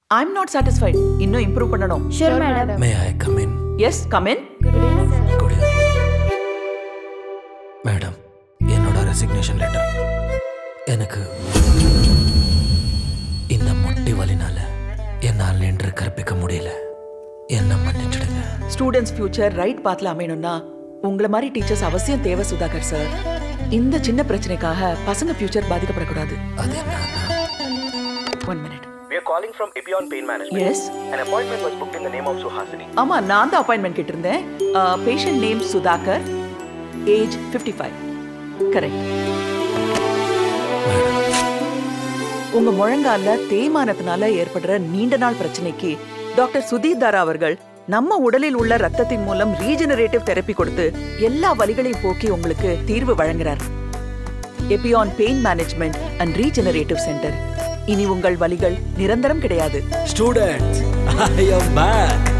I'm not satisfied இன்னும் improve பண்ணணும் sure madam may I come in yes come in good madam என்னோட resignation letter எனக்கு இந்த முட்டி வலினால என்னால் நின்று கற்பிக்க முடியல என்ன மன்னிச்சிடுங்க ஸ்டூடெண்ட்ஸ் ஃபியூச்சர் ரைட் பாத்ல அமையணும்னா உங்களை மாதிரி டீச்சர்ஸ் அவசியம் தேவை சுதாகர் சார் இந்த சின்ன பிரச்சனைக்காக பசங்க ஃபியூச்சர் பாதிக்கப்படக்கூடாது அது என்ன one minute We are calling from Epion Pain Management. Yes An appointment was booked in the name of Suhasini. ஆமா நான் தான் அப்பாயின்மெண்ட் கேட்டிருந்தேன் patient name Sudhakar age 55 five correct உங்க முழங்கால தேய்மானத்தினால ஏற்படுற நீண்ட நாள் பிரச்சனைக்கு டாக்டர் சுதீர் தாரா அவர்கள் நம்ம உடலில் உள்ள ரத்தத்தின் மூலம் ரீஜெனரேட்டிவ் தெரப்பி கொடுத்து எல்லா வலிகளையும் போக்கி உங்களுக்கு தீர்வு வழங்குறார் Epion pain management and regenerative centre இனி உங்கள் வலிகள் நிரந்தரம் கிடையாது ஸ்டூடெண்ட்ஸ் ஐ அம் பேக்